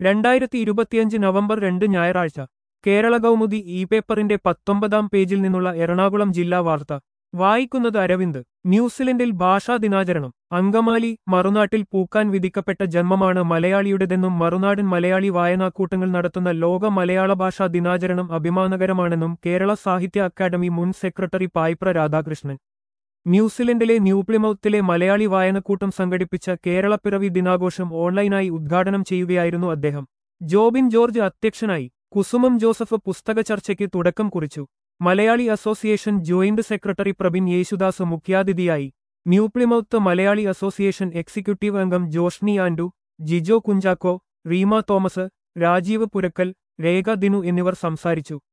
രണ്ടായിരത്തി ഇരുപത്തിയഞ്ച് നവംബർ രണ്ട് ഞായറാഴ്ച കേരള കൗമുദി ഇ പേപ്പറിന്റെ പത്തൊമ്പതാം പേജിൽ നിന്നുള്ള എറണാകുളം ജില്ലാ വാർത്ത വായിക്കുന്നത് അരവിന്ദ് ന്യൂസിലൻഡിൽ ഭാഷാ ദിനാചരണം അങ്കമാലി മറുനാട്ടിൽ പൂക്കാൻ വിധിക്കപ്പെട്ട ജന്മമാണ് മലയാളിയുടേതെന്നും മറുനാടൻ മലയാളി വായനാക്കൂട്ടങ്ങൾ നടത്തുന്ന ലോക മലയാള ഭാഷാ ദിനാചരണം അഭിമാനകരമാണെന്നും കേരള സാഹിത്യ അക്കാദമി മുൻ സെക്രട്ടറി പായിപ്ര രാധാകൃഷ്ണൻ ന്യൂസിലൻഡിലെ ന്യൂപ്ലിമൌത്തിലെ മലയാളി വായനക്കൂട്ടം സംഘടിപ്പിച്ച കേരളപ്പിറവി ദിനാഘോഷം ഓൺലൈനായി ഉദ്ഘാടനം ചെയ്യുകയായിരുന്നു അദ്ദേഹം ജോബിൻ ജോർജ് അധ്യക്ഷനായി കുസുമം ജോസഫ് പുസ്തക ചർച്ചയ്ക്ക് തുടക്കം കുറിച്ചു Malayali association joint secretary Prabin Yesudas മുഖ്യാതിഥിയായി ന്യൂപ്ലിമൌത്ത് മലയാളി അസോസിയേഷൻ എക്സിക്യൂട്ടീവ് അംഗം ജോഷ്നി ആൻഡു ജിജോ കുഞ്ചാക്കോ റീമ തോമസ് രാജീവ് പുരക്കൽ രേഖ ദിനു എന്നിവർ സംസാരിച്ചു